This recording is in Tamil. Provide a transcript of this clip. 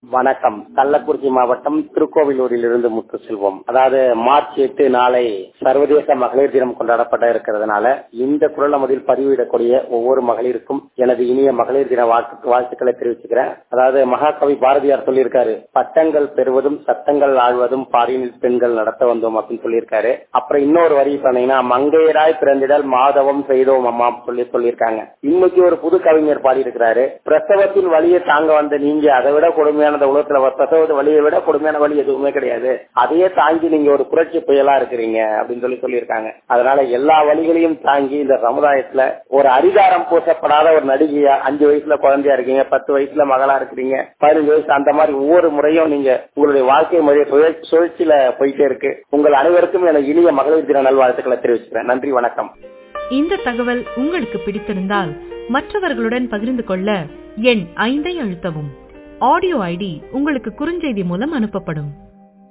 வணக்கம் கள்ளக்குறிச்சி மாவட்டம் திருக்கோவிலூரில் இருந்து முத்து செல்வம் அதாவது மார்ச் எட்டு நாளை சர்வதேச மகளிர் தினம் கொண்டாடப்பட இருக்கிறதுனால இந்த குரல் நமதில் பதிவிடக்கூடிய ஒவ்வொரு மகளிருக்கும் எனது இனிய மகளிர் தின வாழ்த்து வாழ்த்துக்களை தெரிவிச்சுக்கிறேன் அதாவது மகாகவி பாரதியார் சொல்லியிருக்காரு பட்டங்கள் பெறுவதும் சட்டங்கள் ஆழ்வதும் பாரினில் பெண்கள் நடத்த வந்தோம் அப்படின்னு சொல்லியிருக்காரு அப்புறம் இன்னொரு வரி சொன்னீங்கன்னா மங்கையராய் பிறந்திடல் மாதவம் செய்தோம் அம்மா சொல்லி சொல்லியிருக்காங்க இன்னைக்கு ஒரு புது கவிஞர் பாடியிருக்கிறாரு பிரசவத்தின் வழியை தாங்க வந்த நீங்க அதை விட கொடுமையான உலகத்துல பிரசவத்து வழியை விட கொடுமையான வழி எதுவுமே கிடையாது அதையே தாங்கி நீங்க ஒரு புரட்சி புயலா இருக்கிறீங்க அப்படின்னு சொல்லி சொல்லியிருக்காங்க அதனால எல்லா வழிகளையும் தாங்கி இந்த சமுதாயத்துல ஒரு அதிகாரம் பூசப்படாத ஒரு நடிகையா அஞ்சு வயசுல குழந்தையா இருக்கீங்க பத்து வயசுல மகளா இருக்கிறீங்க பதினஞ்சு வயசு அந்த மாதிரி ஒவ்வொரு முறையும் நீங்க உங்களுடைய வாழ்க்கை முறையை சுழற்சி- சுழற்சியில போயிட்டே இருக்கு உங்கள் அனைவருக்கும் எனக்கு இனிய மகளிர் தின நல்வாழ்த்துக்களை தெரிவிச்சுக்கிறேன் நன்றி வணக்கம் இந்த தகவல் உங்களுக்கு பிடித்திருந்தால் மற்றவர்களுடன் பகிர்ந்து கொள்ள எண் ஐந்தை அழுத்தவும் ஆடியோ ஐடி உங்களுக்கு குறுஞ்செய்தி மூலம் அனுப்பப்படும்